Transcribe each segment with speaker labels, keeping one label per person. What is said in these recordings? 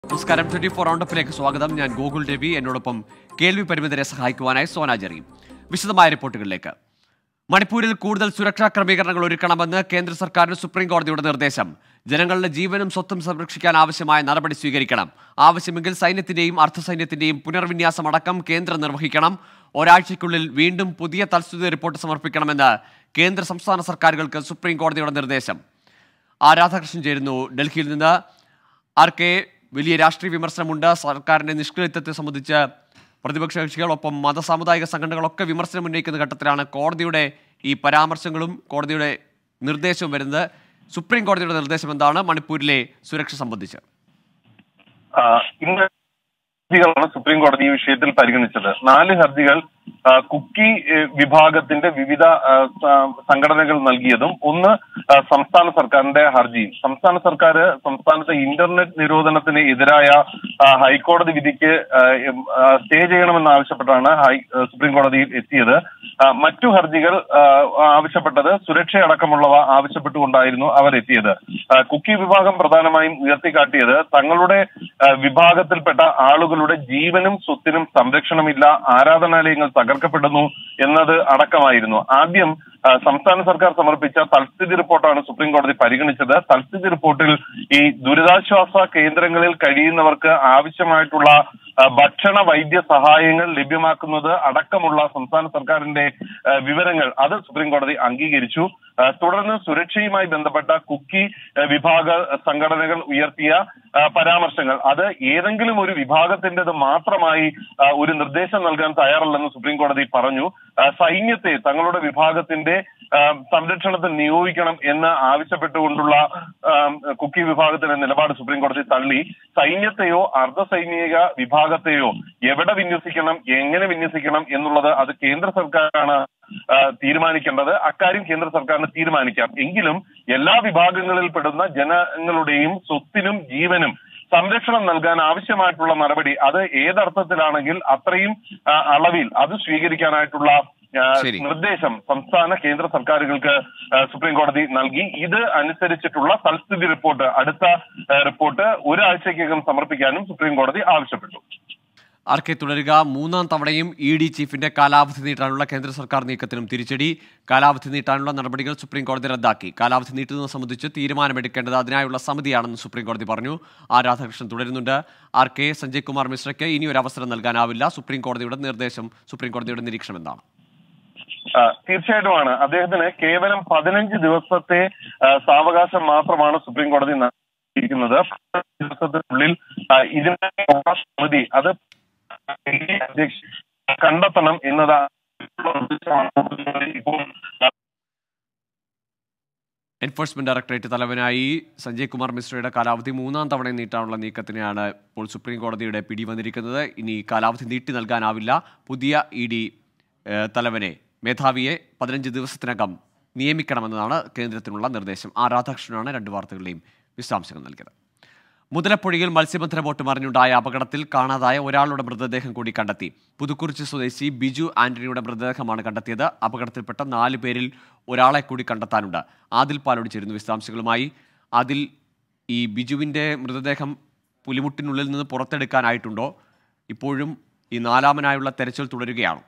Speaker 1: നമസ്കാരം twenty four റൗണ്ടപ്പിലേക്ക് സ്വാഗതം ഞാൻ ഗോകുൽ രവി എന്നോടൊപ്പം കേൾവി പരിമിതരെ സഹായിക്കുവാനായി സോന ജെറിയും വിശദമായ റിപ്പോർട്ടുകളിലേക്ക് മണിപ്പൂരിൽ കൂടുതൽ സുരക്ഷാ ക്രമീകരണങ്ങൾ ഒരുക്കണമെന്ന് കേന്ദ്ര സർക്കാരിന് സുപ്രീം കോടതിയുടെ നിർദ്ദേശം ജനങ്ങളുടെ ജീവനും സ്വത്തും സംരക്ഷിക്കാൻ ആവശ്യമായ നടപടി സ്വീകരിക്കണം ആവശ്യമെങ്കിൽ സൈന്യത്തിന്റെയും അർദ്ധസൈന്യത്തിന്റെയും പുനർവിന്യാസം അടക്കം കേന്ദ്രം നിർവഹിക്കണം ഒരാഴ്ചയ്ക്കുള്ളിൽ വീണ്ടും പുതിയ തൽസ്ഥിതി റിപ്പോർട്ട് സമർപ്പിക്കണമെന്ന് കേന്ദ്ര സംസ്ഥാന സർക്കാരുകൾക്ക് സുപ്രീം കോടതിയുടെ നിർദ്ദേശം ആർ രാധാകൃഷ്ണൻ ചേരുന്നു ഡൽഹിയിൽ നിന്ന് ആർ കെ വലിയ രാഷ്ട്രീയ വിമർശനമുണ്ട് സർക്കാരിന്റെ നിഷ്ക്രിയത്വത്തെ സംബന്ധിച്ച് പ്രതിപക്ഷ കക്ഷികൾ ഒപ്പം മത സാമുദായിക സംഘടനകളൊക്കെ വിമർശനം ഉന്നയിക്കുന്ന ഘട്ടത്തിലാണ് കോടതിയുടെ ഈ പരാമർശങ്ങളും കോടതിയുടെ നിർദ്ദേശവും വരുന്നത് സുപ്രീം കോടതിയുടെ നിർദ്ദേശം എന്താണ് മണിപ്പൂരിലെ സുരക്ഷ സംബന്ധിച്ച്
Speaker 2: ആ, ഇന്ന് ഹർജികളാണ് സുപ്രീം കോടതി ഈ വിഷയത്തിൽ പരിഗണിച്ചത് നാല് ഹർജികൾ ആ, കുക്കി ഏ, വിഭാഗത്തിന്റെ വിവിധ ആ, സ- സംഘടനകൾ നൽകിയതും ഒന്ന് ആ, സംസ്ഥാന സർക്കാരിന്റെ ഹർജിയും സംസ്ഥാന സർക്കാർ സംസ്ഥാനത്തെ ഇന്റർനെറ്റ് നിരോധനത്തിന് എതിരായ ആ, ഹൈക്കോടതി വിധിക്ക് ആ, എം, ആ, സ്റ്റേ ചെയ്യണമെന്ന് ആവശ്യപ്പെട്ടാണ് ഹൈ ആ, സുപ്രീം കോടതിയിൽ എത്തിയത് ആ, മറ്റു ഹർജികൾ ആ, ആവശ്യപ്പെട്ടത് സുരക്ഷയടക്കമുള്ളവ ആവശ്യപ്പെട്ടുകൊണ്ടായിരുന്നു അവർ എത്തിയത് ആ, കുക്കി വിഭാഗം പ്രധാനമായും ഉയർത്തിക്കാട്ടിയത് തങ്ങളുടെ ആ, വിഭാഗത്തിൽപ്പെട്ട ആളുകളുടെ ജീവനും സ്വത്തിനും സംരക്ഷണമില്ല ആരാധനാലയങ്ങൾ തകർക്കപ്പെടുന്നു എന്നത് അടക്കമായിരുന്നു ആദ്യം ആ, സംസ്ഥാന സർക്കാർ സമർപ്പിച്ച തൽസ്ഥിതി റിപ്പോർട്ടാണ് സുപ്രീം കോടതി പരിഗണിച്ചത് തൽസ്ഥിതി റിപ്പോർട്ടിൽ ഈ ദുരിതാശ്വാസ കേന്ദ്രങ്ങളിൽ കഴിയുന്നവർക്ക് ആവശ്യമായിട്ടുള്ള ആ, ഭക്ഷണ വൈദ്യ സഹായങ്ങൾ ലഭ്യമാക്കുന്നത് അടക്കമുള്ള സംസ്ഥാന സർക്കാരിന്റെ ആ, വിവരങ്ങൾ അത് സുപ്രീം കോടതി അംഗീകരിച്ചു ആ, തുടർന്ന് സുരക്ഷയുമായി ബന്ധപ്പെട്ട കുക്കി ആ, വിഭാഗ സംഘടനകൾ ഉയർത്തിയ ആ, പരാമർശങ്ങൾ അത് ഏതെങ്കിലും ഒരു വിഭാഗത്തിന്റേത് മാത്രമായി ആ, ഒരു നിർദ്ദേശം നൽകാൻ തയ്യാറല്ലെന്ന് സുപ്രീം കോടതി പറഞ്ഞു ആ, സൈന്യത്തെ തങ്ങളുടെ വിഭാഗത്തിന്റെ ആ, സംരക്ഷണത്തിൽ നിയോഗിക്കണം എന്ന് ആവശ്യപ്പെട്ടുകൊണ്ടുള്ള ആ, കുക്കി വിഭാഗത്തിന്റെ നിലപാട് സുപ്രീം കോടതി തള്ളി സൈന്യത്തെയോ അർദ്ധസൈനിക വിഭാഗത്തെയോ എവിടെ വിന്യസിക്കണം എങ്ങനെ വിന്യസിക്കണം എന്നുള്ളത് അത് കേന്ദ്ര സർക്കാരാണ് ആ, തീരുമാനിക്കേണ്ടത് അക്കാര്യം കേന്ദ്ര സർക്കാരിന് തീരുമാനിക്കാം എങ്കിലും എല്ലാ വിഭാഗങ്ങളിൽ പെടുന്ന ജനങ്ങളുടെയും സ്വത്തിനും ജീവനും സംരക്ഷണം നൽകാൻ ആവശ്യമായിട്ടുള്ള നടപടി അത് ഏതർത്ഥത്തിലാണെങ്കിൽ അത്രയും ആ, അളവിൽ അത് സ്വീകരിക്കാനായിട്ടുള്ള ആ,
Speaker 1: ശരി.
Speaker 2: നിർദ്ദേശം സംസ്ഥാന കേന്ദ്ര സർക്കാരുകൾക്ക് ആ, സുപ്രീം കോടതി നൽകി ഇത് അനുസരിച്ചിട്ടുള്ള തൽസ്ഥിതി റിപ്പോർട്ട് അടുത്ത ആ, റിപ്പോർട്ട് ഒരാഴ്ചയ്ക്കകം സമർപ്പിക്കാനും സുപ്രീം കോടതി ആവശ്യപ്പെട്ടു
Speaker 1: ആർ കെ തുടരുക മൂന്നാം തവണയും ഇ ഡി ചീഫിന്റെ കാലാവധി നീട്ടാനുള്ള കേന്ദ്ര സർക്കാർ നീക്കത്തിനും തിരിച്ചടി കാലാവധി നീട്ടാനുള്ള നടപടികൾ സുപ്രീം കോടതി റദ്ദാക്കി കാലാവധി നീട്ടുന്നത് സംബന്ധിച്ച് തീരുമാനമെടുക്കേണ്ടത് അതിനായുള്ള സമിതിയാണെന്ന് സുപ്രീം കോടതി പറഞ്ഞു ആർ രാധാകൃഷ്ണൻ തുടരുന്നുണ്ട് ആർ കെ സഞ്ജയ് കുമാർ മിശ്രയ്ക്ക് ഇനി ഒരു അവസരം നൽകാനാവില്ല സുപ്രീം കോടതിയുടെ നിർദ്ദേശം സുപ്രീം കോടതിയുടെ നിരീക്ഷണം എന്താണ്
Speaker 2: ആ, തീർച്ചയായിട്ടുമാണ് അദ്ദേഹത്തിന് കേവലം പതിനഞ്ച് ദിവസത്തെ ആ, സാവകാശം മാത്രമാണ് സുപ്രീം കോടതി നൽകിയിരിക്കുന്നത് പതിനഞ്ച് ദിവസത്തിനുള്ളിൽ ആ, ഇതിനുള്ള സമിതി അത് അധ്യക്ഷ കണ്ടെത്തണം എന്നതാണ് ഇപ്പോൾ
Speaker 1: എൻഫോഴ്സ്മെന്റ് ഡയറക്ടറേറ്റ് തലവനായി സഞ്ജയ് കുമാർ മിശ്രയുടെ കാലാവധി മൂന്നാം തവണ നീട്ടാനുള്ള നീക്കത്തിനെയാണ് ഇപ്പോൾ സുപ്രീം കോടതിയുടെ പിടി വന്നിരിക്കുന്നത് ഇനി കാലാവധി നീട്ടി നൽകാനാവില്ല പുതിയ ഇ ഡി തലവനെ മേധാവിയെ പതിനഞ്ച് ദിവസത്തിനകം നിയമിക്കണമെന്നതാണ് കേന്ദ്രത്തിനുള്ള നിർദ്ദേശം ആർ രാധാകൃഷ്ണനാണ് രണ്ട് വാർത്തകളുടെയും വിശദാംശങ്ങൾ നൽകിയത് മുതലപ്പുഴയിൽ മത്സ്യബന്ധന ബോട്ട് മറിഞ്ഞുണ്ടായ അപകടത്തിൽ കാണാതായ ഒരാളുടെ മൃതദേഹം കൂടി കണ്ടെത്തി പുതുക്കുറിച്ചി സ്വദേശി ബിജു ആന്റണിയുടെ മൃതദേഹമാണ് കണ്ടെത്തിയത് അപകടത്തിൽപ്പെട്ട നാല് പേരിൽ ഒരാളെ കൂടി കണ്ടെത്താനുണ്ട് ആദിൽ പാലോട് ചേരുന്നു വിശദാംശങ്ങളുമായി അതിൽ ഈ ബിജുവിൻ്റെ മൃതദേഹം പുലിമുട്ടിനുള്ളിൽ നിന്ന് പുറത്തെടുക്കാനായിട്ടുണ്ടോ ഇപ്പോഴും ഈ നാലാമനായുള്ള തെരച്ചിൽ തുടരുകയാണോ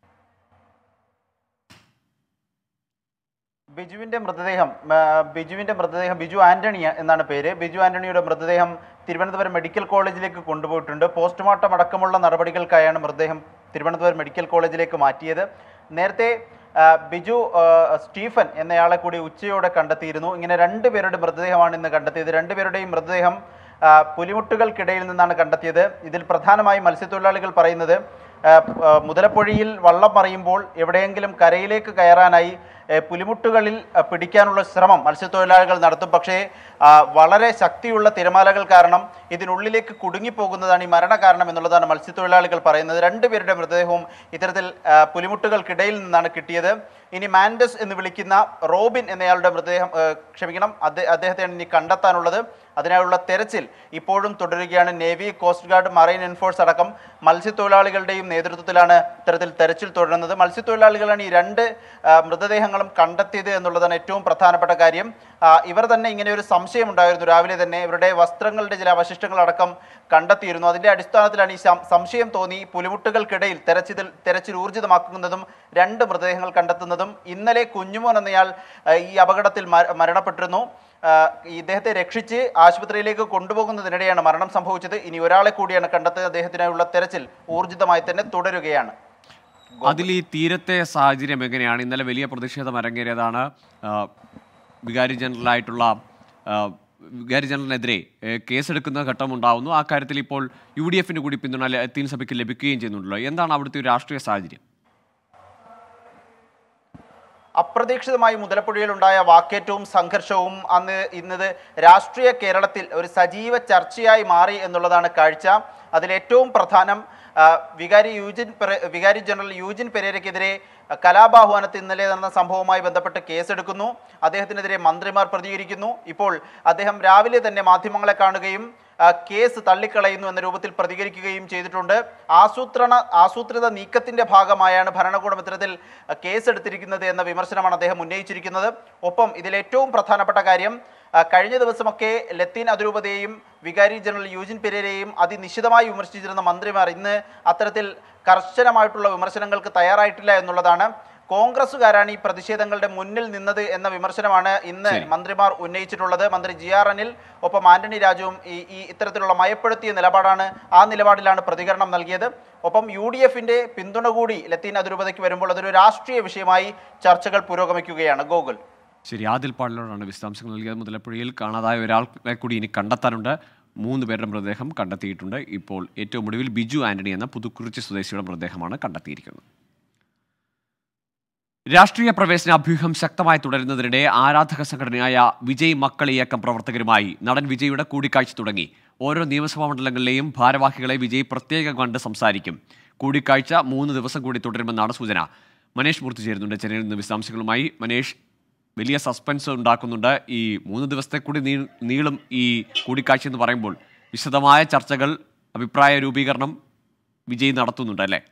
Speaker 3: ബിജുവിന്റെ മൃതദേഹം ആ, ബിജുവിന്റെ മൃതദേഹം ബിജു ആന്റണി എന്നാണ് പേര് ബിജു ആന്റണിയുടെ മൃതദേഹം തിരുവനന്തപുരം മെഡിക്കൽ കോളേജിലേക്ക് കൊണ്ടുപോയിട്ടുണ്ട് പോസ്റ്റ്മോർട്ടം അടക്കമുള്ള നടപടികൾക്കായാണ് മൃതദേഹം തിരുവനന്തപുരം മെഡിക്കൽ കോളേജിലേക്ക് മാറ്റിയത് നേരത്തെ ആ, ബിജു ആ, സ്റ്റീഫൻ എന്നയാളെ കൂടി ഉച്ചയോടെ കണ്ടെത്തിയിരുന്നു ഇങ്ങനെ രണ്ടുപേരുടെ മൃതദേഹമാണ് ഇന്ന് കണ്ടെത്തിയത് രണ്ടുപേരുടെയും മൃതദേഹം ആ, പുലിമുട്ടുകൾക്കിടയിൽ നിന്നാണ് കണ്ടെത്തിയത് ഇതിൽ പ്രധാനമായും മത്സ്യത്തൊഴിലാളികൾ പറയുന്നത് ആ, ആ, മുതലപ്പുഴയിൽ വള്ളം മറിയുമ്പോൾ എവിടെയെങ്കിലും കരയിലേക്ക് കയറാനായി ഏ, പുലിമുട്ടുകളിൽ ആ, പിടിക്കാനുള്ള ശ്രമം മത്സ്യത്തൊഴിലാളികൾ നടത്തും പക്ഷേ ആ, വളരെ ശക്തിയുള്ള തിരമാലകൾ കാരണം ഇതിനുള്ളിലേക്ക് കുടുങ്ങിപ്പോകുന്നതാണ് ഈ മരണ കാരണം എന്നുള്ളതാണ് മത്സ്യത്തൊഴിലാളികൾ പറയുന്നത് രണ്ടുപേരുടെ മൃതദേഹവും ഇത്തരത്തിൽ ആ, പുലിമുട്ടുകൾക്കിടയിൽ നിന്നാണ് കിട്ടിയത് ഇനി മാൻഡസ് എന്ന് വിളിക്കുന്ന റോബിൻ എന്നയാളുടെ മൃതദേഹം ഏ, ക്ഷമിക്കണം അദ്ദേഹ- അദ്ദേഹത്തെയാണ് ഇനി കണ്ടെത്താനുള്ളത് അതിനായുള്ള തെരച്ചിൽ ഇപ്പോഴും തുടരുകയാണ് navy coast guard marine enforce അടക്കം മത്സ്യത്തൊഴിലാളികളുടെയും നേതൃത്വത്തിലാണ് ഇത്തരത്തിൽ തെരച്ചിൽ തുടരുന്നത് മത്സ്യത്തൊഴിലാളികളാണ് ഈ രണ്ട് ആ, മൃതദേഹങ്ങളും കണ്ടെത്തിയത് എന്നുള്ളതാണ് ഏറ്റവും പ്രധാനപ്പെട്ട കാര്യം ആ, ഇവർ തന്നെ ഇങ്ങനെ ഒരു സംശയം ഉണ്ടായിരുന്നു രാവിലെ തന്നെ ഇവരുടെ വസ്ത്രങ്ങളുടെ ചില അവശിഷ്ടങ്ങളടക്കം കണ്ടെത്തിയിരുന്നു അതിന്റെ അടിസ്ഥാനത്തിലാണ് ഈ സം- സംശയം തോന്നി പുലിമുട്ടുകൾക്കിടയിൽ തെരച്ചിൽ തെരച്ചിൽ ഊർജിതമാക്കുന്നതും രണ്ട് മൃതദേഹങ്ങൾ കണ്ടെത്തുന്നതും ഇന്നലെ കുഞ്ഞുമോൻ എന്നയാൾ ആ, ഈ അപകടത്തിൽ മര- മരണപ്പെട്ടിരുന്നു ആ, ഈ ഇദ്ദേഹത്തെ രക്ഷിച്ച് ആശുപത്രിയിലേക്ക് കൊണ്ടുപോകുന്നതിനിടെയാണ് മരണം സംഭവിച്ചത് ഇനി ഒരാളെ കൂടിയാണ് കണ്ടെത്തുന്നത് അദ്ദേഹത്തിനായുള്ള തെരച്ചിൽ ഊർജിതമായി തന്നെ തുടരുകയാണ്
Speaker 1: അതിൽ ഈ തീരത്തെ സാഹചര്യം എങ്ങനെയാണ് ഇന്നലെ വലിയ പ്രതിഷേധം അരങ്ങേറിയതാണ് ആ, വികാരി ജനറലായിട്ടുള്ള ആ, വികാരി ജനറലിനെതിരെ ഏ, കേസെടുക്കുന്ന ഘട്ടം ഉണ്ടാവുന്നു ആ കാര്യത്തിൽ ഇപ്പോൾ യു ഡി എഫിന് കൂടി പിന്തുണ ല- ലത്തീൻ സഭയ്ക്ക് ലഭിക്കുകയും ചെയ്യുന്നുണ്ടല്ലോ എന്താണ് അവിടുത്തെ ഒരു രാഷ്ട്രീയ സാഹചര്യം
Speaker 3: അപ്രതീക്ഷിതമായി മുതലപ്പുഴയിലുണ്ടായ വാക്കേറ്റവും സംഘർഷവും അന്ന് ഇന്നത് രാഷ്ട്രീയ കേരളത്തിൽ ഒരു സജീവ ചർച്ചയായി മാറി എന്നുള്ളതാണ് കാഴ്ച അതിലേറ്റവും പ്രധാനം ആ, വികാരി യൂജിൻ പെരെ- വികാരി ജനറൽ യൂജിൻ പെരേരയ്ക്കെതിരെ കലാപാഹ്വാനത്തിൽ ഇന്നലെ നടന്ന സംഭവവുമായി ബന്ധപ്പെട്ട് കേസെടുക്കുന്നു അദ്ദേഹത്തിനെതിരെ മന്ത്രിമാർ പ്രതികരിക്കുന്നു ഇപ്പോൾ അദ്ദേഹം രാവിലെ തന്നെ മാധ്യമങ്ങളെ കാണുകയും ആ, കേസ് തള്ളിക്കളയുന്നു എന്ന രൂപത്തിൽ പ്രതികരിക്കുകയും ചെയ്തിട്ടുണ്ട് ആസൂത്രണ ആസൂത്രിത നീക്കത്തിന്റെ ഭാഗമായാണ് ഭരണകൂടം ഇത്തരത്തിൽ ആ, കേസെടുത്തിരിക്കുന്നത് എന്ന വിമർശനമാണ് അദ്ദേഹം ഉന്നയിച്ചിരിക്കുന്നത് ഒപ്പം ഇതിൽ ഏറ്റവും പ്രധാനപ്പെട്ട കാര്യം ആ, കഴിഞ്ഞ ദിവസമൊക്കെ ലത്തീൻ അതിരൂപതയെയും വികാരി ജനറൽ യൂജിൻ പെരേരയെയും അതിനിശിതമായി വിമർശിച്ചിരുന്ന മന്ത്രിമാർ ഇന്ന് അത്തരത്തിൽ കർശനമായിട്ടുള്ള വിമർശനങ്ങൾക്ക് തയ്യാറായിട്ടില്ല എന്നുള്ളതാണ് കോൺഗ്രസുകാരാണ് ഈ പ്രതിഷേധങ്ങളുടെ മുന്നിൽ നിന്നത് എന്ന വിമർശനമാണ് ഇന്ന്
Speaker 1: ശരി.
Speaker 3: മന്ത്രിമാർ ഉന്നയിച്ചിട്ടുള്ളത് മന്ത്രി ജി ആർ അനിൽ ഒപ്പം ആന്റണി രാജുവും ഈ ഈ ഇത്തരത്തിലുള്ള മയപ്പെടുത്തിയ നിലപാടാണ് ആ നിലപാടിലാണ് പ്രതികരണം നൽകിയത് ഒപ്പം യു ഡി എഫിന്റെ പിന്തുണ കൂടി ലത്തീൻ അതിരൂപതയ്ക്ക് വരുമ്പോൾ അതൊരു രാഷ്ട്രീയ വിഷയമായി ചർച്ചകൾ പുരോഗമിക്കുകയാണ് ഗോകുൽ
Speaker 1: ശരി ആദിൽ പാടിലോടാണ് വിശദാംശങ്ങൾ നൽകിയത് മുതലപ്പുഴയിൽ കാണാതായ ഒരാളെ കൂടി ഇനി കണ്ടെത്താനുണ്ട് മൂന്ന് പേരുടെ മൃതദേഹം കണ്ടെത്തിയിട്ടുണ്ട് ഇപ്പോൾ ഏറ്റവും ഒടുവിൽ ബിജു ആന്റണി എന്ന പുതുക്കുറിച്ചി സ്വദേശിയുടെ മൃതദേഹമാണ് കണ്ടെത്തിയിരിക്കുന്നത് രാഷ്ട്രീയ പ്രവേശന അഭ്യൂഹം ശക്തമായി തുടരുന്നതിനിടെ ആരാധക സംഘടനയായ വിജയ് മക്കൾ ഇയക്കം പ്രവർത്തകരുമായി നടൻ വിജയുടെ കൂടിക്കാഴ്ച തുടങ്ങി ഓരോ നിയമസഭാ മണ്ഡലങ്ങളിലെയും ഭാരവാഹികളെ വിജയ് പ്രത്യേകം കണ്ട് സംസാരിക്കും കൂടിക്കാഴ്ച മൂന്ന് ദിവസം കൂടി തുടരുമെന്നാണ് സൂചന മനേഷ് മൂർത്തി ചേരുന്നുണ്ട് ചെന്നൈയിൽ നിന്ന് വിശദാംശങ്ങളുമായി മനേഷ് വലിയ സസ്പെൻസ് ഉണ്ടാക്കുന്നുണ്ട് ഈ മൂന്ന് ദിവസത്തെ കൂടി നീ നീളും ഈ കൂടിക്കാഴ്ച എന്ന് പറയുമ്പോൾ വിശദമായ ചർച്ചകൾ അഭിപ്രായ രൂപീകരണം വിജയ് നടത്തുന്നുണ്ട് അല്ലേ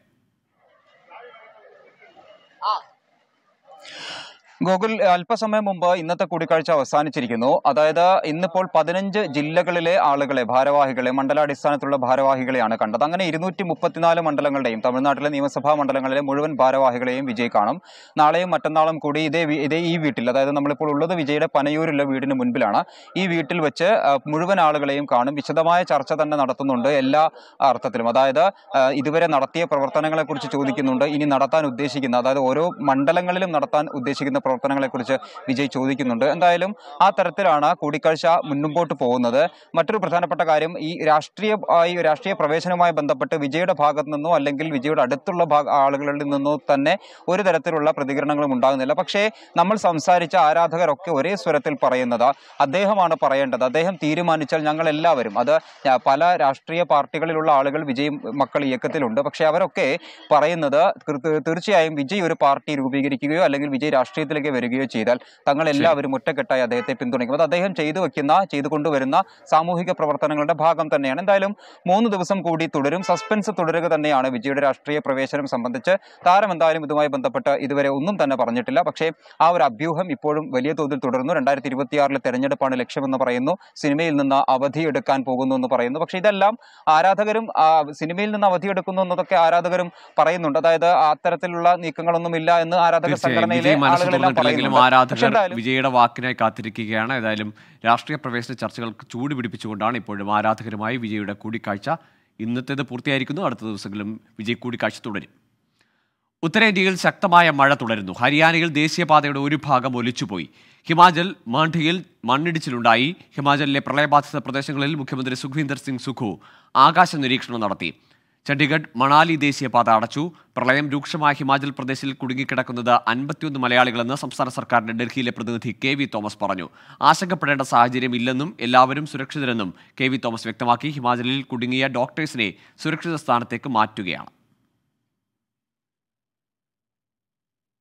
Speaker 4: ഗൂഗിൾ അല്പസമയം മുമ്പ് ഇന്നത്തെ കൂടിക്കാഴ്ച അവസാനിച്ചിരിക്കുന്നു അതായത് ഇന്നിപ്പോൾ പതിനഞ്ച് ജില്ലകളിലെ ആളുകളെ ഭാരവാഹികളെ മണ്ഡലാടിസ്ഥാനത്തിലുള്ള ഭാരവാഹികളെയാണ് കണ്ടത് അങ്ങനെ ഇരുന്നൂറ്റി മുപ്പത്തിനാല് മണ്ഡലങ്ങളുടെയും തമിഴ്നാട്ടിലെ നിയമസഭാ മണ്ഡലങ്ങളിലെ മുഴുവൻ ഭാരവാഹികളെയും വിജയ് കാണും നാളെയും മറ്റന്നാളും കൂടി ഇതേ വി- ഇതേ ഈ വീട്ടിൽ അതായത് നമ്മളിപ്പോൾ ഉള്ളത് വിജയുടെ പനയൂരുള്ള വീടിന് മുൻപിലാണ് ഈ വീട്ടിൽ വെച്ച് ആ, മുഴുവൻ ആളുകളെയും കാണും വിശദമായ ചർച്ച തന്നെ നടത്തുന്നുണ്ട് എല്ലാ അർത്ഥത്തിലും അതായത് ആ, ഇതുവരെ നടത്തിയ പ്രവർത്തനങ്ങളെ കുറിച്ച് ചോദിക്കുന്നുണ്ട് ഇനി നടത്താൻ ഉദ്ദേശിക്കുന്ന അതായത് ഓരോ മണ്ഡലങ്ങളിലും നടത്താൻ ഉദ്ദേശിക്കുന്ന പ്രവർത്തനങ്ങളെക്കുറിച്ച് വിജയ് ചോദിക്കുന്നുണ്ട് എന്തായാലും ആ തരത്തിലാണ് കൂടിക്കാഴ്ച മുൻപോട്ട് പോകുന്നത് മറ്റൊരു പ്രധാനപ്പെട്ട കാര്യം ഈ രാഷ്ട്രീയ ആ, ഈ രാഷ്ട്രീയ പ്രവേശനവുമായി ബന്ധപ്പെട്ട് വിജയുടെ ഭാഗത്തു നിന്നോ അല്ലെങ്കിൽ വിജയുടെ അടുത്തുള്ള ഭാഗ- ആളുകളിൽ നിന്നോ തന്നെ ഒരു തരത്തിലുള്ള പ്രതികരണങ്ങളും ഉണ്ടാകുന്നില്ല പക്ഷേ നമ്മൾ സംസാരിച്ച ആരാധകരൊക്കെ ഒരേ സ്വരത്തിൽ പറയുന്നത് അദ്ദേഹമാണ് പറയേണ്ടത് അദ്ദേഹം തീരുമാനിച്ചാൽ ഞങ്ങൾ എല്ലാവരും അത് ഞാ- പല രാഷ്ട്രീയ പാർട്ടികളിലുള്ള ആളുകൾ വിജയ് മക്കൾ ഇയക്കത്തിലുണ്ട് പക്ഷേ അവരൊക്കെ പറയുന്നത് തീർ- തീർച്ചയായും വിജയ് ഒരു പാർട്ടി രൂപീകരിക്കുകയോ അല്ലെങ്കിൽ വിജയ് രാഷ്ട്രീയത്തിലേക്ക് വരികയോ ചെയ്താൽ തങ്ങൾ എല്ലാവരും ഒറ്റക്കെട്ടായി അദ്ദേഹത്തെ പിന്തുണയ്ക്കും അത് അദ്ദേഹം ചെയ്തു വെക്കുന്ന ചെയ്തു കൊണ്ടുവരുന്ന സാമൂഹിക പ്രവർത്തനങ്ങളുടെ ഭാഗം തന്നെയാണ് എന്തായാലും മൂന്ന് ദിവസം കൂടി തുടരും സസ്പെൻസ് തുടരുക തന്നെയാണ് വിജയുടെ രാഷ്ട്രീയ പ്രവേശനം സംബന്ധിച്ച് താരം എന്തായാലും ഇതുമായി ബന്ധപ്പെട്ട് ഇതുവരെ ഒന്നും തന്നെ പറഞ്ഞിട്ടില്ല പക്ഷേ ആ ഒരു അഭ്യൂഹം ഇപ്പോഴും വലിയ തോതിൽ തുടരുന്നു രണ്ടായിരത്തി ഇരുപത്തിയാറിലെ തെരഞ്ഞെടുപ്പാണ് ലക്ഷ്യമെന്ന് പറയുന്നു സിനിമയിൽ നിന്ന് അവധി എടുക്കാൻ പോകുന്നു എന്ന് പറയുന്നു പക്ഷേ ഇതെല്ലാം ആരാധകരും ആ, സിനിമയിൽ നിന്ന് അവധി എടുക്കുന്നു എന്നതൊക്കെ ആരാധകരും പറയുന്നുണ്ട് അതായത് അത്തരത്തിലുള്ള നീക്കങ്ങളൊന്നുമില്ല എന്ന് ആരാധക
Speaker 1: തീർച്ചയായും
Speaker 4: സംഘടനയിലെ
Speaker 1: വിജയ് മനസ്സ്
Speaker 4: ആളുകളെല്ലാം
Speaker 1: തുറന്നിട്ടില്ലെങ്കിലും
Speaker 4: പറയുന്നുണ്ട് പക്ഷേ
Speaker 1: ആരാധകർ
Speaker 4: എന്തായാലും
Speaker 1: വിജയുടെ വാക്കിനായി കാത്തിരിക്കുകയാണ് ഏതായാലും രാഷ്ട്രീയ പ്രവേശന ചർച്ചകൾക്ക് ചൂട് പിടിപ്പിച്ചുകൊണ്ടാണ് ഇപ്പോഴും ആരാധകരുമായി വിജയുടെ കൂടിക്കാഴ്ച ഇന്നത്തേത് പൂർത്തിയായിരിക്കുന്നു അടുത്ത ദിവസങ്ങളിലും വിജയ് കൂടിക്കാഴ്ച തുടരും ഉത്തരേന്ത്യയിൽ ശക്തമായ മഴ തുടരുന്നു ഹരിയാനയിൽ ദേശീയപാതയുടെ ഒരു ഭാഗം ഒലിച്ചുപോയി ഹിമാചൽ മാണ്ഡിയിൽ മണ്ണിടിച്ചിലുണ്ടായി ഹിമാചലിലെ പ്രളയബാധിത പ്രദേശങ്ങളിൽ മുഖ്യമന്ത്രി സുഖ്വീന്ദർ സിംഗ് സുഖു ആകാശ നിരീക്ഷണം നടത്തി ചണ്ഡീഗഡ് മണാലി ദേശീയപാത അടച്ചു പ്രളയം രൂക്ഷമായ ഹിമാചൽ പ്രദേശിൽ കുടുങ്ങിക്കിടക്കുന്നത് അൻപത്തിയൊന്ന് മലയാളികളെന്ന് സംസ്ഥാന സർക്കാരിന്റെ ഡൽഹിയിലെ പ്രതിനിധി കെ വി തോമസ് പറഞ്ഞു ആശങ്കപ്പെടേണ്ട സാഹചര്യം ഇല്ലെന്നും എല്ലാവരും സുരക്ഷിതരെന്നും കെ വി തോമസ് വ്യക്തമാക്കി ഹിമാചലിൽ കുടുങ്ങിയ ഡോക്ടേഴ്സിനെ സുരക്ഷിത സ്ഥാനത്തേക്ക് മാറ്റുകയാണ്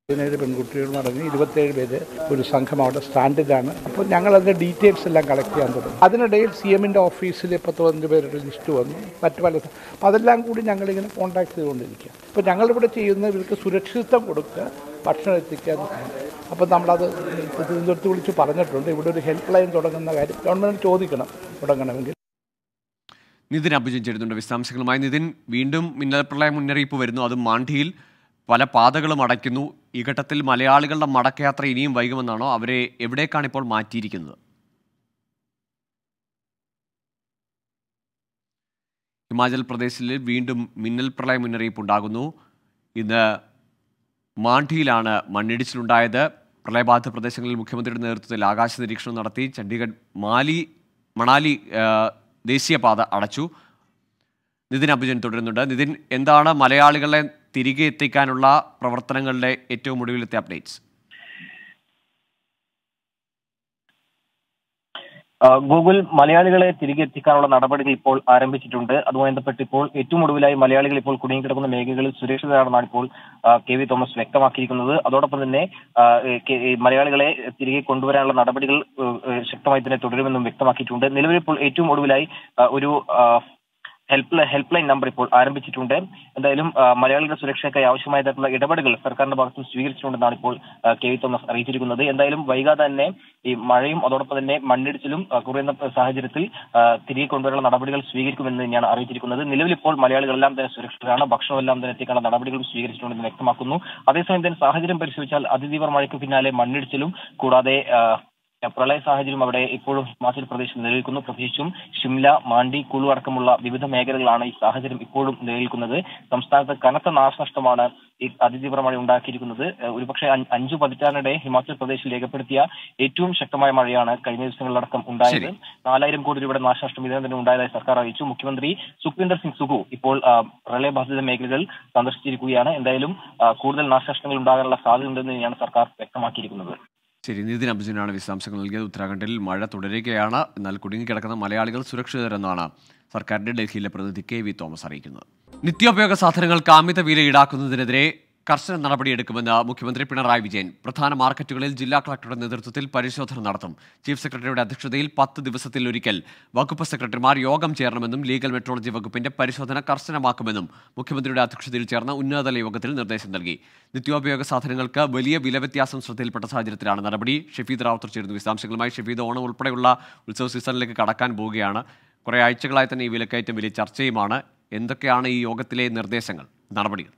Speaker 5: പതിനേഴ് പെൺകുട്ടികളും അടങ്ങി ഇരുപത്തേഴ് പേര് ഒരു സംഘം അവിടെ സ്റ്റാൻഡിലാണ് അപ്പോൾ ഞങ്ങൾ അതിൻ്റെ ഡീറ്റെയിൽസ് എല്ലാം കളക്ട് ചെയ്യാൻ തുടങ്ങി അതിനിടയിൽ സി എമ്മിൻ്റെ ഓഫീസിൽ പത്ത് പതിനഞ്ച് പേരുടെ ലിസ്റ്റ് വന്നു മറ്റു പല സ്ഥ- അപ്പോൾ അതെല്ലാം കൂടി ഞങ്ങളിങ്ങനെ കോൺടാക്ട് ചെയ്തുകൊണ്ടിരിക്കുക അപ്പോൾ ഞങ്ങളിവിടെ ചെയ്യുന്ന ഇവർക്ക് സുരക്ഷിതത്വം കൊടുക്കുക ഭക്ഷണം എത്തിക്കാൻ അപ്പോൾ നമ്മളത് തിരുവനന്തപുരത്ത് വിളിച്ച് പറഞ്ഞിട്ടുണ്ട് ഇവിടെ ഒരു ഹെൽപ്പ് ലൈൻ തുടങ്ങുന്ന കാര്യം ഗവൺമെൻറ് ചോദിക്കണം തുടങ്ങണമെങ്കിൽ
Speaker 1: നിതിൻ അഭിജൻ ചേരുന്നുണ്ട് വിശദാംശങ്ങളുമായി നിതിൻ വീണ്ടും മിന്നൽ പ്രളയ മുന്നറിയിപ്പ് വരുന്നു അതും മാണ്ഡിയിൽ പല പാതകളും അടയ്ക്കുന്നു ഈ ഘട്ടത്തിൽ മലയാളികളുടെ മടക്കയാത്ര ഇനിയും വൈകുമെന്നാണോ അവരെ എവിടേക്കാണ് ഇപ്പോൾ മാറ്റിയിരിക്കുന്നത് ഹിമാചൽ പ്രദേശിൽ വീണ്ടും മിന്നൽ പ്രളയ മുന്നറിയിപ്പ് ഉണ്ടാകുന്നു ഇന്ന് മാണ്ഡിയിലാണ് മണ്ണിടിച്ചിലുണ്ടായത് പ്രളയബാധിത പ്രദേശങ്ങളിൽ മുഖ്യമന്ത്രിയുടെ നേതൃത്വത്തിൽ ആകാശ നിരീക്ഷണം നടത്തി ചണ്ഡീഗഡ് മാലി മണാലി ആ, ദേശീയപാത അടച്ചു നിതിൻ അഭിജൻ തുടരുന്നുണ്ട് നിതിൻ എന്താണ് മലയാളികളെ തിരികെ എത്തിക്കാനുള്ള പ്രവർത്തനങ്ങളുടെ ഏറ്റവും ഒടുവിലത്തെ അപ്ഡേറ്റ്സ്
Speaker 6: ആ, ഗൂഗിൾ മലയാളികളെ തിരികെ എത്തിക്കാനുള്ള നടപടികൾ ഇപ്പോൾ ആരംഭിച്ചിട്ടുണ്ട് അതുമായി ബന്ധപ്പെട്ട് ഇപ്പോൾ ഏറ്റവും ഒടുവിലായി മലയാളികൾ ഇപ്പോൾ കുടുങ്ങിക്കിടക്കുന്ന മേഖലകളിൽ സുരക്ഷിതരാണെന്നാണ് ഇപ്പോൾ ആ, കെ വി തോമസ് വ്യക്തമാക്കിയിരിക്കുന്നത് അതോടൊപ്പം തന്നെ ആ, ഏ, കെ- ഏ, മലയാളികളെ തിരികെ കൊണ്ടുവരാനുള്ള നടപടികൾ ഏ, ഏ, ശക്തമായി തന്നെ തുടരുമെന്നും വ്യക്തമാക്കിയിട്ടുണ്ട് നിലവിൽ ഇപ്പോൾ ഏറ്റവും ഒടുവിലായി ആ, ഒരു ആ, ഹെൽപ്പ് ഹെൽപ്പ് ലൈൻ നമ്പർ ഇപ്പോൾ ആരംഭിച്ചിട്ടുണ്ട് എന്തായാലും ആ, മലയാളികളുടെ സുരക്ഷയ്ക്കായി ആവശ്യമായ തരത്തിലുള്ള ഇടപെടലുകൾ സർക്കാരിന്റെ ഭാഗത്തും സ്വീകരിച്ചിട്ടുണ്ടെന്നാണ് ഇപ്പോൾ ആ, കെ വി തോമസ് അറിയിച്ചിരിക്കുന്നത് എന്തായാലും വൈകാതെ തന്നെ ഈ മഴയും അതോടൊപ്പം തന്നെ മണ്ണിടിച്ചിലും ആ, കുറയുന്ന സാഹചര്യത്തിൽ ആ, തിരികെ കൊണ്ടുവരാനുള്ള നടപടികൾ സ്വീകരിക്കുമെന്ന് തന്നെയാണ് അറിയിച്ചിരിക്കുന്നത് നിലവിൽ ഇപ്പോൾ മലയാളികളെല്ലാം തന്നെ സുരക്ഷിതരാണ് ഭക്ഷണമെല്ലാം തന്നെ എത്തിക്കാനുള്ള നടപടികളും സ്വീകരിച്ചിട്ടുണ്ടെന്ന് വ്യക്തമാക്കുന്നു അതേസമയം തന്നെ സാഹചര്യം പരിശോധിച്ചാൽ അതിതീവ്ര മഴയ്ക്ക് പിന്നാലെ മണ്ണിടിച്ചിലും കൂടാതെ ആ, പ്രളയ സാഹചര്യം അവിടെ ഇപ്പോഴും ഹിമാചൽ പ്രദേശിൽ നിലനിൽക്കുന്നു പ്രത്യേകിച്ചും ഷിംല മാണ്ഡി കുളു അടക്കമുള്ള വിവിധ മേഖലകളാണ് ഈ സാഹചര്യം ഇപ്പോഴും നിലനിൽക്കുന്നത് സംസ്ഥാനത്ത് കനത്ത നാശനഷ്ടമാണ് ഈ അതിതീവ്ര മഴ ഉണ്ടാക്കിയിരിക്കുന്നത് ഏഹ് ഒരുപക്ഷെ അഞ്ച് അഞ്ചു പതിറ്റാണ്ടിടെ ഹിമാചൽ പ്രദേശിൽ രേഖപ്പെടുത്തിയ ഏറ്റവും ശക്തമായ മഴയാണ് കഴിഞ്ഞ ദിവസങ്ങളിലടക്കം ഉണ്ടായത്
Speaker 1: ശരി.
Speaker 6: നാലായിരം കോടി രൂപയുടെ നാശനഷ്ടം ഇതിനകം തന്നെ ഉണ്ടായതായി സർക്കാർ അറിയിച്ചു മുഖ്യമന്ത്രി സുഖ്വീന്ദർ സിംഗ് സുഖു ഇപ്പോൾ ആ, പ്രളയബാധിത മേഖലകൾ സന്ദർശിച്ചിരിക്കുകയാണ് എന്തായാലും ആ, കൂടുതൽ നാശനഷ്ടങ്ങൾ ഉണ്ടാകാനുള്ള സാധ്യതയുണ്ടെന്ന് തന്നെയാണ് സർക്കാർ വ്യക്തമാക്കിയിരിക്കുന്നത്
Speaker 1: ശരി നിതിൻ അഭിജനാണ് വിശദാംശങ്ങൾ നൽകിയത് ഉത്തരാഖണ്ഡിൽ മഴ തുടരുകയാണ് എന്നാൽ കുടുങ്ങിക്കിടക്കുന്ന മലയാളികൾ സുരക്ഷിതരെന്നാണ് സർക്കാരിന്റെ ഡൽഹിയിലെ പ്രതിനിധി കെ വി തോമസ് അറിയിക്കുന്നത് നിത്യോപയോഗ സാധനങ്ങൾക്ക് അമിത വില ഈടാക്കുന്നതിനെതിരെ കർശന നടപടിയെടുക്കുമെന്ന് മുഖ്യമന്ത്രി പിണറായി വിജയൻ പ്രധാന മാർക്കറ്റുകളിൽ ജില്ലാ കളക്ടറുടെ നേതൃത്വത്തിൽ പരിശോധന നടത്തും ചീഫ് സെക്രട്ടറിയുടെ അധ്യക്ഷതയിൽ പത്ത് ദിവസത്തിൽ ഒരിക്കൽ വകുപ്പ് സെക്രട്ടറിമാർ യോഗം ചേരണമെന്നും ലീഗൽ മെട്രോളജി വകുപ്പിന്റെ പരിശോധന കർശനമാക്കുമെന്നും മുഖ്യമന്ത്രിയുടെ അധ്യക്ഷതയിൽ ചേർന്ന ഉന്നതതല യോഗത്തിൽ നിർദ്ദേശം നൽകി നിത്യോപയോഗ സാധനങ്ങൾക്ക് വലിയ വില വ്യത്യാസം ശ്രദ്ധയിൽപ്പെട്ട സാഹചര്യത്തിലാണ് നടപടി ഷെഫീദ് റാവുത്തർ ചേരുന്നു വിശദാംശങ്ങളുമായി ഷെഫീദ് ഓണം ഉൾപ്പെടെയുള്ള ഉത്സവ സീസണിലേക്ക് കടക്കാൻ പോവുകയാണ് കുറേ ആഴ്ചകളായി തന്നെ ഈ വിലക്കയറ്റം വലിയ ചർച്ചയുമാണ് എന്തൊക്കെയാണ് ഈ യോഗത്തിലെ നിർദ്ദേശങ്ങൾ നടപടികൾ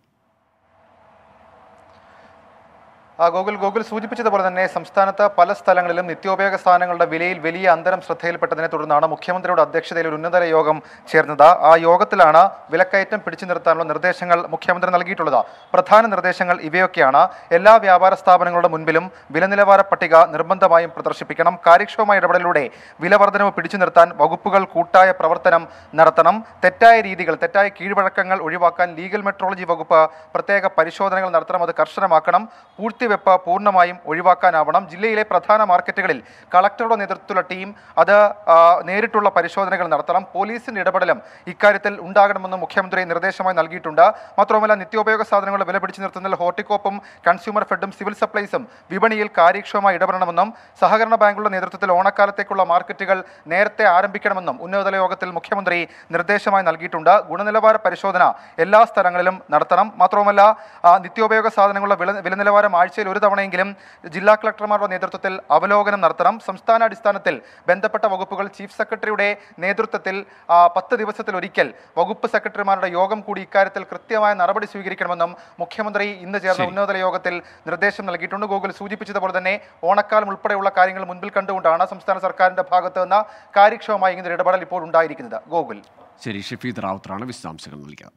Speaker 3: ആ, ഗോകുൽ ഗോകുൽ സൂചിപ്പിച്ചതുപോലെ തന്നെ സംസ്ഥാനത്ത് പല സ്ഥലങ്ങളിലും നിത്യോപയോഗ സാധനങ്ങളുടെ വിലയിൽ വലിയ അന്തരം ശ്രദ്ധയിൽപ്പെട്ടതിനെ തുടർന്നാണ് മുഖ്യമന്ത്രിയുടെ അധ്യക്ഷതയിൽ ഒരു ഉന്നതതല യോഗം ചേർന്നത് ആ യോഗത്തിലാണ് വിലക്കയറ്റം പിടിച്ചു നിർത്താനുള്ള നിർദ്ദേശങ്ങൾ മുഖ്യമന്ത്രി നൽകിയിട്ടുള്ളത് പ്രധാന നിർദ്ദേശങ്ങൾ ഇവയൊക്കെയാണ് എല്ലാ വ്യാപാര സ്ഥാപനങ്ങളുടെ മുൻപിലും വില നിലവാര പട്ടിക നിർബന്ധമായും പ്രദർശിപ്പിക്കണം കാര്യക്ഷമമായ ഇടപെടലിലൂടെ വില വർധനവ് പിടിച്ചു നിർത്താൻ വകുപ്പുകൾ കൂട്ടായ പ്രവർത്തനം നടത്തണം തെറ്റായ രീതികൾ തെറ്റായ കീഴ്വഴക്കങ്ങൾ ഒഴിവാക്കാൻ ലീഗൽ മെട്രോളജി വകുപ്പ് പ്രത്യേക പരിശോധനകൾ നടത്തണം അത് കർശനമാക്കണം പൂഴ്ത്തിവെപ്പ് പൂർണ്ണമായും ഒഴിവാക്കാനാവണം ജില്ലയിലെ പ്രധാന മാർക്കറ്റുകളിൽ കളക്ടറുടെ നേതൃത്വത്തിലുള്ള ടീം അത് ആ, നേരിട്ടുള്ള പരിശോധനകൾ നടത്തണം പോലീസിന്റെ ഇടപെടലും ഇക്കാര്യത്തിൽ ഉണ്ടാകണമെന്ന് മുഖ്യമന്ത്രി നിർദ്ദേശമായി നൽകിയിട്ടുണ്ട് മാത്രമല്ല നിത്യോപയോഗ സാധനങ്ങളുടെ വില പിടിച്ചു നിർത്തുന്നതിൽ ഹോർട്ടികോപ്പും കൺസ്യൂമർ ഫെഡും സിവിൽ സപ്ലൈസും വിപണിയിൽ കാര്യക്ഷമമായി ഇടപെടണമെന്നും സഹകരണ ബാങ്കുകളുടെ നേതൃത്വത്തിൽ ഓണക്കാലത്തേക്കുള്ള മാർക്കറ്റുകൾ നേരത്തെ ആരംഭിക്കണമെന്നും ഉന്നതതല യോഗത്തിൽ മുഖ്യമന്ത്രി നിർദ്ദേശമായി നൽകിയിട്ടുണ്ട് ഗുണനിലവാര പരിശോധന എല്ലാ സ്ഥലങ്ങളിലും നടത്തണം മാത്രവുമല്ല ആ, നിത്യോപയോഗ സാധനങ്ങളുടെ വില വില നിലവാരം ആഴ്ചയിൽ ഒരു തവണയെങ്കിലും ജില്ലാ കളക്ടർമാരുടെ നേതൃത്വത്തിൽ അവലോകനം നടത്തണം സംസ്ഥാന അടിസ്ഥാനത്തിൽ ബന്ധപ്പെട്ട വകുപ്പുകൾ ചീഫ് സെക്രട്ടറിയുടെ നേതൃത്വത്തിൽ ആ, പത്ത് ദിവസത്തിൽ ഒരിക്കൽ വകുപ്പ് സെക്രട്ടറിമാരുടെ യോഗം കൂടി ഇക്കാര്യത്തിൽ കൃത്യമായ നടപടി സ്വീകരിക്കണമെന്നും മുഖ്യമന്ത്രി ഇന്ന് ചേർന്ന
Speaker 1: ശരി.
Speaker 3: ഉന്നതതല യോഗത്തിൽ നിർദ്ദേശം നൽകിയിട്ടുണ്ട് ഗൂഗിൾ സൂചിപ്പിച്ചതുപോലെ തന്നെ ഓണക്കാലം ഉൾപ്പെടെയുള്ള കാര്യങ്ങൾ മുൻപിൽ കണ്ടുകൊണ്ടാണ് സംസ്ഥാന സർക്കാരിന്റെ ഭാഗത്ത് നിന്ന് കാര്യക്ഷമമായ ഇങ്ങനെ ഇടപെടൽ ഇപ്പോൾ ഉണ്ടായിരിക്കുന്നത് ഗോകുൽ
Speaker 1: ശരി ഷഫീദ് റാവുത്തറാണ് വിശദാംശങ്ങൾ നൽകിയത്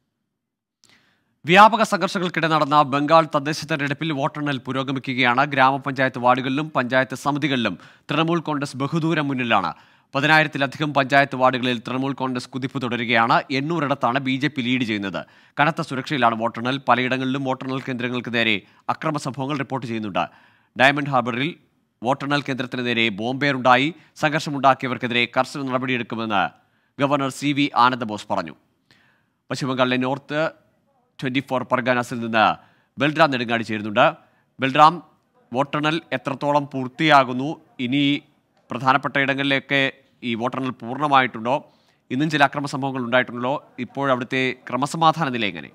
Speaker 1: വ്യാപക സംഘർഷങ്ങൾക്കിടെ നടന്ന ബംഗാൾ തദ്ദേശ തെരഞ്ഞെടുപ്പിൽ വോട്ടെണ്ണൽ പുരോഗമിക്കുകയാണ് ഗ്രാമപഞ്ചായത്ത് വാർഡുകളിലും പഞ്ചായത്ത് സമിതികളിലും തൃണമൂൽ കോൺഗ്രസ് ബഹുദൂരം മുന്നിലാണ് പതിനായിരത്തിലധികം പഞ്ചായത്ത് വാർഡുകളിൽ തൃണമൂൽ കോൺഗ്രസ് കുതിപ്പ് തുടരുകയാണ് എണ്ണൂറിടത്താണ് ബി ജെ പി ലീഡ് ചെയ്യുന്നത് കനത്ത സുരക്ഷയിലാണ് വോട്ടെണ്ണൽ പലയിടങ്ങളിലും വോട്ടെണ്ണൽ കേന്ദ്രങ്ങൾക്ക് നേരെ അക്രമ സംഭവങ്ങൾ റിപ്പോർട്ട് ചെയ്യുന്നുണ്ട് ഡയമണ്ട് ഹാർബറിൽ വോട്ടെണ്ണൽ കേന്ദ്രത്തിന് നേരെ ബോംബേറുണ്ടായി സംഘർഷമുണ്ടാക്കിയവർക്കെതിരെ കർശന നടപടിയെടുക്കുമെന്ന് ഗവർണർ സി വി ആനന്ദബോസ് പറഞ്ഞു പശ്ചിമബംഗാളിലെ നോർത്ത് ട്വന്റി ഫോർ പർഗാനാസിൽ നിന്ന് ബൽറാം നെടുങ്ങാടി ചേരുന്നുണ്ട് ബൽറാം വോട്ടെണ്ണൽ എത്രത്തോളം പൂർത്തിയാകുന്നു ഇനി പ്രധാനപ്പെട്ട ഇടങ്ങളിലേക്ക് ഈ വോട്ടെണ്ണൽ പൂർണ്ണമായിട്ടുണ്ടോ ഇന്നും ചില അക്രമ സംഭവങ്ങൾ ഉണ്ടായിട്ടുണ്ടല്ലോ ഇപ്പോഴവിടുത്തെ ക്രമസമാധാന നില എങ്ങനെ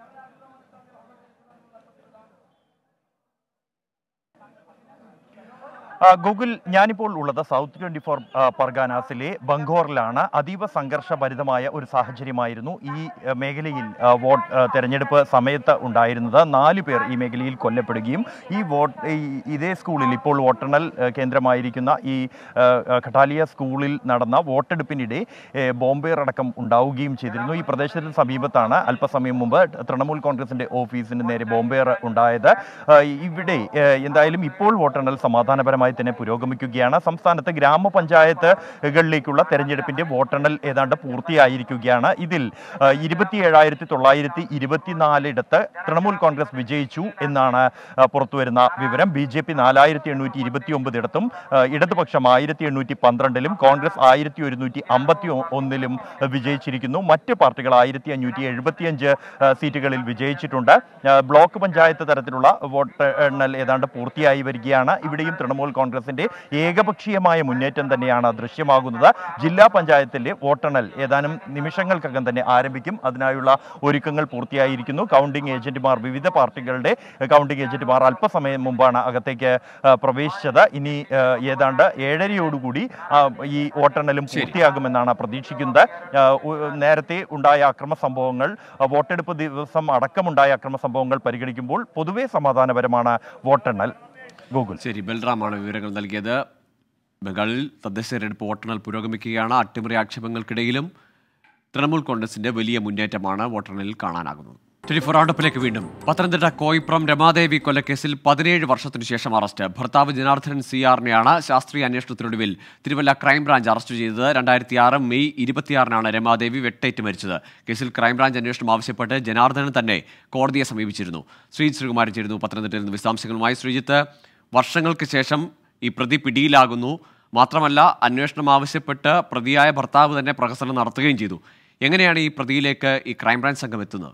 Speaker 7: ആ, ഗൂഗിൾ ഞാനിപ്പോൾ ഉള്ളത് സൗത്ത് ട്വന്റി ഫോർ പർഗാനാസിലെ ബംഗോറിലാണ് അതീവ സംഘർഷഭരിതമായ ഒരു സാഹചര്യമായിരുന്നു ഈ ആ, മേഖലയിൽ ആ, വോട്ട് ആ, തെരഞ്ഞെടുപ്പ് സമയത്ത് ഉണ്ടായിരുന്നത് നാല് പേർ ഈ മേഖലയിൽ കൊല്ലപ്പെടുകയും ഈ വോട്ട് ഈ ഇതേ സ്കൂളിൽ ഇപ്പോൾ വോട്ടെണ്ണൽ ആ, കേന്ദ്രമായിരിക്കുന്ന ഈ ആ, ആ, ഖട്ടാലിയ സ്കൂളിൽ നടന്ന വോട്ടെടുപ്പിനിടെ ഏ, ബോംബേർ അടക്കം ഉണ്ടാവുകയും ചെയ്തിരുന്നു ഈ പ്രദേശത്തിന് സമീപത്താണ് അല്പസമയം മുമ്പ് തൃണമൂൽ കോൺഗ്രസിന്റെ ഓഫീസിന് നേരെ ബോംബേർ ഉണ്ടായത് ആ, ഇവിടെ ഏ, എന്തായാലും ഇപ്പോൾ വോട്ടെണ്ണൽ സമാധാനപരമായി തന്നെ പുരോഗമിക്കുകയാണ് സംസ്ഥാനത്ത് ഗ്രാമപഞ്ചായത്തുകളിലേക്കുള്ള തെരഞ്ഞെടുപ്പിന്റെ വോട്ടെണ്ണൽ ഏതാണ്ട് പൂർത്തിയായിരിക്കുകയാണ് ഇതിൽ ഇരുപത്തി ഏഴായിരത്തി തൊള്ളായിരത്തി ഇരുപത്തിനാലിടത്ത് തൃണമൂൽ കോൺഗ്രസ് വിജയിച്ചു എന്നാണ് ആ, പുറത്തുവരുന്ന വിവരം ബി ജെ പി നാലായിരത്തി എണ്ണൂറ്റി ഇരുപത്തി ഒമ്പതിടത്തും ആ, ഇടതുപക്ഷം ആയിരത്തി എണ്ണൂറ്റി പന്ത്രണ്ടിലും കോൺഗ്രസ് ആയിരത്തി ഒരുന്നൂറ്റി അമ്പത്തി ഒന്നിലും വിജയിച്ചിരിക്കുന്നു മറ്റ് പാർട്ടികൾ ആയിരത്തി അഞ്ഞൂറ്റി എഴുപത്തിയഞ്ച് ആ, സീറ്റുകളിൽ വിജയിച്ചിട്ടുണ്ട് ആ, ബ്ലോക്ക് പഞ്ചായത്ത് തരത്തിലുള്ള വോട്ട് എണ്ണൽ ഏതാണ്ട് പൂർത്തിയായി വരികയാണ് ഇവിടെയും തൃണമൂൽ കോൺഗ്രസിന്റെ ഏകപക്ഷീയമായ മുന്നേറ്റം തന്നെയാണ് ദൃശ്യമാകുന്നത് ജില്ലാ പഞ്ചായത്തിലെ വോട്ടെണ്ണൽ ഏതാനും നിമിഷങ്ങൾക്കകം തന്നെ ആരംഭിക്കും അതിനായുള്ള ഒരുക്കങ്ങൾ പൂർത്തിയായിരിക്കുന്നു കൗണ്ടിംഗ് ഏജന്റുമാർ വിവിധ പാർട്ടികളുടെ കൗണ്ടിംഗ് ഏജന്റുമാർ അല്പസമയം മുമ്പാണ് അകത്തേക്ക് ആ, പ്രവേശിച്ചത് ഇനി ആ, ഏതാണ്ട് ഏഴരയോടുകൂടി ആ, ഈ വോട്ടെണ്ണലും പൂർത്തിയാകുമെന്നാണ് പ്രതീക്ഷിക്കുന്നത് ആ, ഉ- നേരത്തെ ഉണ്ടായ അക്രമ സംഭവങ്ങൾ ആ, വോട്ടെടുപ്പ് ദിവസം അടക്കമുണ്ടായ അക്രമ സംഭവങ്ങൾ പരിഗണിക്കുമ്പോൾ പൊതുവെ സമാധാനപരമാണ് വോട്ടെണ്ണൽ ഗൂഗിൾ
Speaker 1: ശരി ബൽറാമാണ് വിവരങ്ങൾ നൽകിയത് ബംഗാളിൽ തദ്ദേശ തെരഞ്ഞെടുപ്പ് വോട്ടെണ്ണൽ പുരോഗമിക്കുകയാണ് അട്ടിമറി ആക്ഷേപങ്ങൾക്കിടയിലും തൃണമൂൽ കോൺഗ്രസിന്റെ വലിയ മുന്നേറ്റമാണ് വോട്ടെണ്ണലിൽ കാണാനാകുന്നത് ട്വന്റി ഫോർ റൗണ്ടപ്പിലേക്ക് വീണ്ടും പത്തനംതിട്ട കോയിപ്രം രമാദേവി കൊലക്കേസിൽ പതിനേഴ് വർഷത്തിനു ശേഷം അറസ്റ്റ് ഭർത്താവ് ജനാർദ്ദനൻ സി ആറിനെയാണ് ശാസ്ത്രീയ അന്വേഷണത്തിനൊടുവിൽ തിരുവല്ല ക്രൈംബ്രാഞ്ച് അറസ്റ്റ് ചെയ്തത് രണ്ടായിരത്തി ആറ് മെയ് ഇരുപത്തിയാറിനാണ് രമാദേവി വെട്ടേറ്റ് മരിച്ചത് കേസിൽ ക്രൈംബ്രാഞ്ച് അന്വേഷണം ആവശ്യപ്പെട്ട് ജനാർദ്ദനൻ തന്നെ കോടതിയെ സമീപിച്ചിരുന്നു ശ്രീജിത്ത് ശ്രീകുമാരൻ ചേരുന്നു പത്തനംതിട്ടയിൽ നിന്ന് വിശദാംശങ്ങളുമായി ശ്രീജിത്ത് വർഷങ്ങൾക്ക് ശേഷം ഈ പ്രതി പിടിയിലാകുന്നു മാത്രമല്ല അന്വേഷണം ആവശ്യപ്പെട്ട് പ്രതിയായ ഭർത്താവ് തന്നെ പ്രഹസനം നടത്തുകയും ചെയ്തു എങ്ങനെയാണ് ഈ പ്രതിയിലേക്ക് ഈ ക്രൈംബ്രാഞ്ച് സംഘം എത്തുന്നത്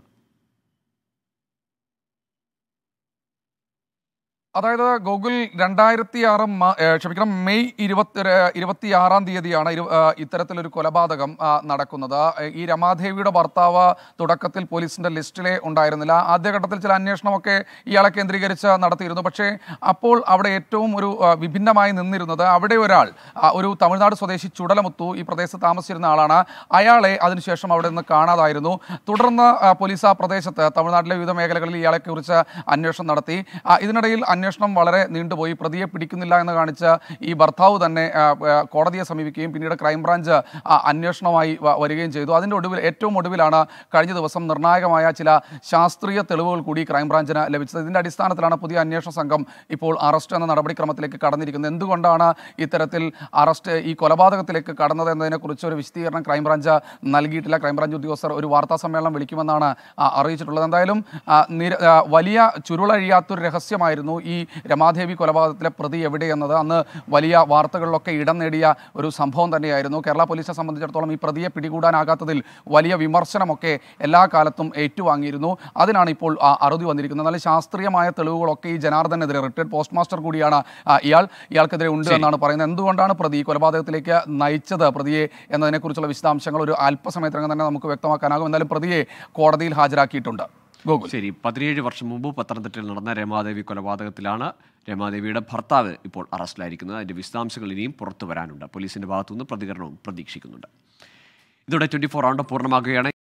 Speaker 8: അതായത് ഗൂഗിൾ രണ്ടായിരത്തി ആറ് ക്ഷമിക്കണം മെയ് ഇരുപത്തി ഇരുപത്തിയാറാം തീയതിയാണ് ഇരു- ആ, ഇത്തരത്തിലൊരു കൊലപാതകം ആ, നടക്കുന്നത് ആ, ഈ രമാദേവിയുടെ ഭർത്താവ് തുടക്കത്തിൽ പോലീസിന്റെ ലിസ്റ്റിലെ ഉണ്ടായിരുന്നില്ല ആദ്യഘട്ടത്തിൽ ചില അന്വേഷണമൊക്കെ ഇയാളെ കേന്ദ്രീകരിച്ച് നടത്തിയിരുന്നു പക്ഷേ അപ്പോൾ അവിടെ ഏറ്റവും ഒരു ആ, വിഭിന്നമായി നിന്നിരുന്നത് അവിടെ ഒരാൾ ആ, ഒരു തമിഴ്നാട് സ്വദേശി ചുടലമുത്തു ഈ പ്രദേശത്ത് താമസിച്ചിരുന്ന ആളാണ് അയാളെ അതിനുശേഷം അവിടെ നിന്ന് കാണാതായിരുന്നു തുടർന്ന് ആ, പോലീസ് ആ പ്രദേശത്ത് തമിഴ്നാട്ടിലെ വിവിധ മേഖലകളിൽ ഇയാളെക്കുറിച്ച് അന്വേഷണം നടത്തി ആ, ഇതിനിടയിൽ അന്വേഷണം വളരെ നീണ്ടുപോയി പ്രതിയെ പിടിക്കുന്നില്ല എന്ന് കാണിച്ച് ഈ ഭർത്താവ് തന്നെ ആ, ആ, കോടതിയെ സമീപിക്കുകയും പിന്നീട് ക്രൈംബ്രാഞ്ച് ആ, അന്വേഷണവുമായി വ- വരികയും ചെയ്തു അതിൻ്റെ ഒടുവിൽ ഏറ്റവും ഒടുവിലാണ് കഴിഞ്ഞ ദിവസം നിർണായകമായ ചില ശാസ്ത്രീയ തെളിവുകൾ കൂടി ക്രൈംബ്രാഞ്ചിന് ലഭിച്ചത് ഇതിൻ്റെ അടിസ്ഥാനത്തിലാണ് പുതിയ അന്വേഷണ സംഘം ഇപ്പോൾ അറസ്റ്റ് എന്ന നടപടിക്രമത്തിലേക്ക് കടന്നിരിക്കുന്നത് എന്തുകൊണ്ടാണ് ഇത്തരത്തിൽ അറസ്റ്റ് ഈ കൊലപാതകത്തിലേക്ക് കടന്നത് എന്നതിനെക്കുറിച്ച് ഒരു വിശദീകരണം ക്രൈംബ്രാഞ്ച് നൽകിയിട്ടില്ല ക്രൈംബ്രാഞ്ച് ഉദ്യോഗസ്ഥർ ഒരു വാർത്താ സമ്മേളനം വിളിക്കുമെന്നാണ് ആ, അറിയിച്ചിട്ടുള്ളത് എന്തായാലും ആ, നിര- ആ, വലിയ ചുരുളഴിയാത്തൊരു രഹസ്യമായിരുന്നു ഈ രമാദേവി കൊലപാതകത്തിലെ പ്രതി എവിടെയെന്നത് അന്ന് വലിയ വാർത്തകളിലൊക്കെ ഇടം നേടിയ ഒരു സംഭവം തന്നെയായിരുന്നു കേരള പോലീസിനെ സംബന്ധിച്ചിടത്തോളം ഈ പ്രതിയെ പിടികൂടാനാകാത്തതിൽ വലിയ വിമർശനമൊക്കെ എല്ലാ കാലത്തും ഏറ്റുവാങ്ങിയിരുന്നു അതിനാണ് ഇപ്പോൾ ആ, അറുതി വന്നിരിക്കുന്നത് എന്നാൽ ശാസ്ത്രീയമായ തെളിവുകളൊക്കെ ഈ ജനാർദ്ദനെതിരെ റിട്ടയർഡ് പോസ്റ്റ് മാസ്റ്റർ കൂടിയാണ് ആ, ഇയാൾ ഇയാൾക്കെതിരെ ഉണ്ട് എന്നാണ് പറയുന്നത് എന്തുകൊണ്ടാണ് പ്രതി ഈ കൊലപാതകത്തിലേക്ക് നയിച്ചത് പ്രതിയെ എന്നതിനെക്കുറിച്ചുള്ള വിശദാംശങ്ങൾ ഒരു അല്പസമയത്തിനകം തന്നെ നമുക്ക് വ്യക്തമാക്കാനാകും എന്നാലും പ്രതിയെ കോടതിയിൽ ഹാജരാക്കിയിട്ടുണ്ട് ഗോകുൽ
Speaker 1: ശരി പതിനേഴ് വർഷം മുമ്പ് പത്തനംതിട്ടയിൽ നടന്ന രമാദേവി കൊലപാതകത്തിലാണ് രമാദേവിയുടെ ഭർത്താവ് ഇപ്പോൾ അറസ്റ്റിലായിരിക്കുന്നത് അതിന്റെ വിശദാംശങ്ങൾ ഇനിയും പുറത്തു വരാനുണ്ട് പോലീസിന്റെ ഭാഗത്തുനിന്ന് പ്രതികരണവും പ്രതീക്ഷിക്കുന്നുണ്ട് ഇതോടെ ട്വന്റി ഫോർ റൗണ്ട് പൂർണ്ണമാകുകയാണ്